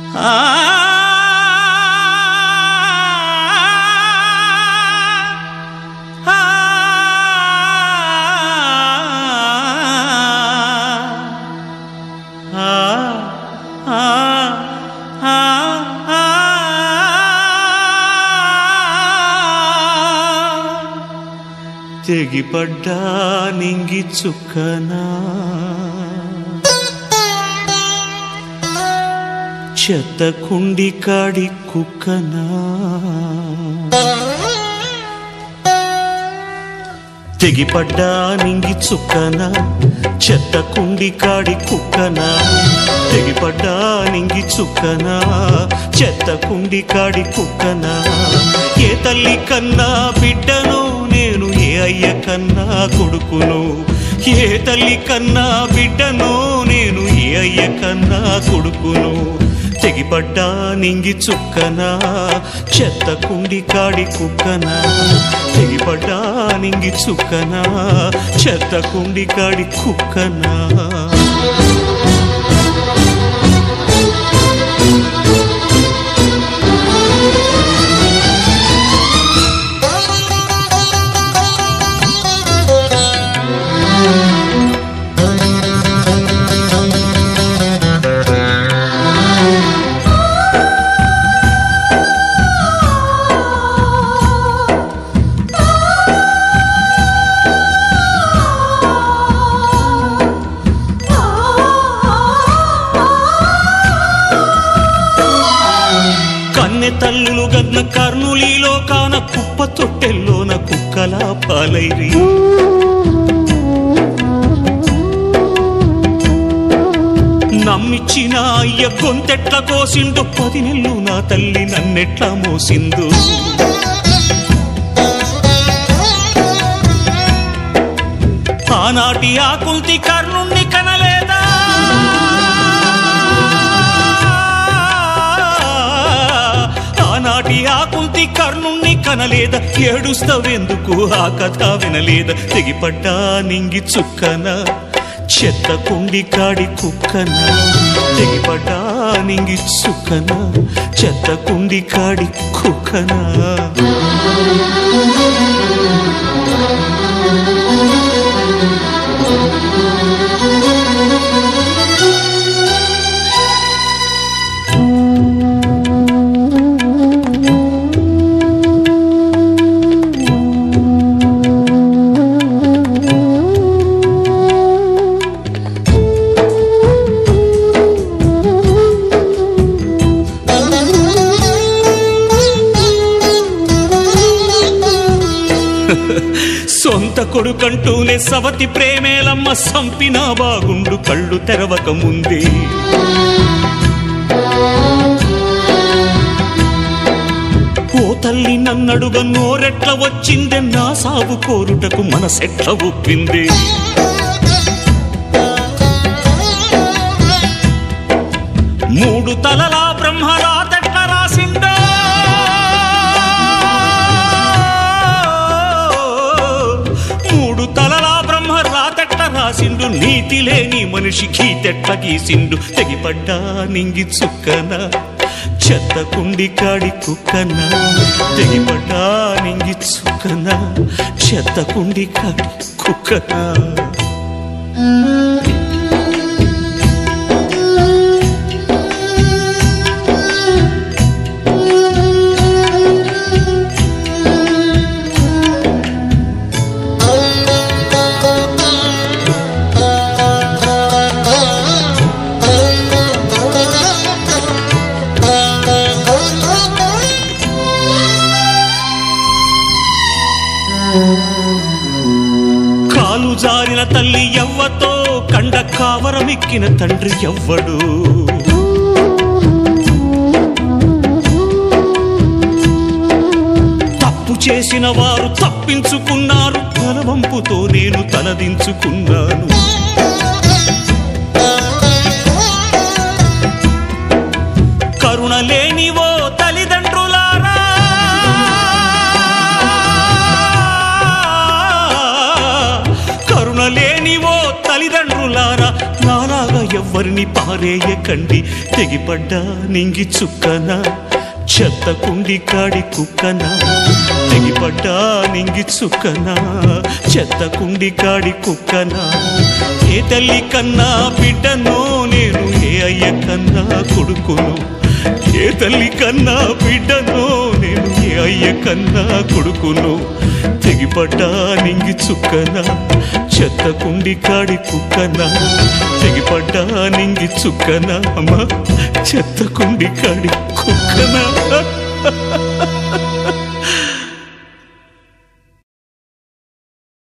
తెగిపడ్డా నింగి చుక్కనా చెత్త కుండి కాడి కుక్కనా తెగిపడ్డా నింగి చుక్కనా చెత్త కుండి కాడి కుక్కనా తెగిపడ్డా నింగి చుక్కనా చెత్త కుండి కాడి కుక్కనా ఏ తల్లి కన్నా బిడ్డను నేను ఏ అయ్య కన్నా కొడుకును ఏ తల్లి కన్నా బిడ్డను నేను ఏ అయ్య కన్నా కొడుకును తెగిపడ్డా నింగి చుక్కనా చెత్త కుండి కాడి కుక్కనా తెగిపడ్డా నింగి చుక్కనా చెత్త కుండి కాడి కుక్కనా కన్నె తల్లులు గన్న కర్ణులీలో కాన కుప్ప తొట్టెల్లోన కుక్కలా పాలైరి నమ్మిచ్చిన అయ్య గొంతెట్ల కోసిండు పది నెల్లు నా తల్లి నన్నెట్లా మోసిందు ఆనాటి ఆకుల్తి కర్ణుణ్ణి కనలేదా ఆనాటి ఆకుల్తి కర్ణుణ్ణి కనలేదా ఏడుస్తావెందుకు ఆ కథ వినలేదా తెగిపడ్డా నింగి చుక్కన చెత్త కుండి కాడి కుక్కన తెగిపడ్డా నింగి చుక్కన చెత్త కుండి కాడి కుక్కనా సొంత కొడుకంటూనే సవతి ప్రేమేలమ్మ సంపినా బాగుండు కళ్ళు తెరవక ముందే ఓ తల్లి నన్నడుగ నోరెట్ల వచ్చిందే నా సాగు కోరుటకు మనసెట్ల ఒప్పింది మూడు తలలా బ్రహ్మరాతెట్ల రాసిందో మూడు తలలా బ్రహ్మ రాతెట్ల రాసిండు నీతి లేని మనిషి గీతెట్ల గీసిండు తెగిపడ్డా నింగి చుక్కన చెత్త కుండి కాడి కుక్కన తెగిపడ్డా నింగి చుక్కన చెత్త కుండి కాడి కుక్కన కాలు జారిన తల్లి ఎవ్వతో కండ కావరమెక్కిన తండ్రి ఎవ్వడు తప్పు చేసిన వారు తప్పించుకున్నారు బలవంపుతో నేను తలదించుకున్నాను కరుణ లేనివో తల్లిదండ్రులారా కరుణ లేనివో తల్లిదండ్రులారా నాలాగా ఎవ్వరిని పారేయకండి తెగిపడ్డా నింగి చుక్కన చెత్త కుండి కాడి కుక్కన తెగిపడ్డా నింగి చుక్కన చెత్త కుండి కాడి కుక్కన ఏ తల్లి కన్నా బిడ్డను నేను ఏ అయ్య కన్నా కొడుకును ఏ తల్లి కన్నా బిడ్డను నేను ఏ అయ్య కన్నా కొడుకును తెగిపడ్డా నింగి చుక్కన చెత్త కుండి కాడి కుక్కన తెగిపడ్డా నింగి చుక్కన అమ్మా చెత్త కుండి కాడి కుక్కన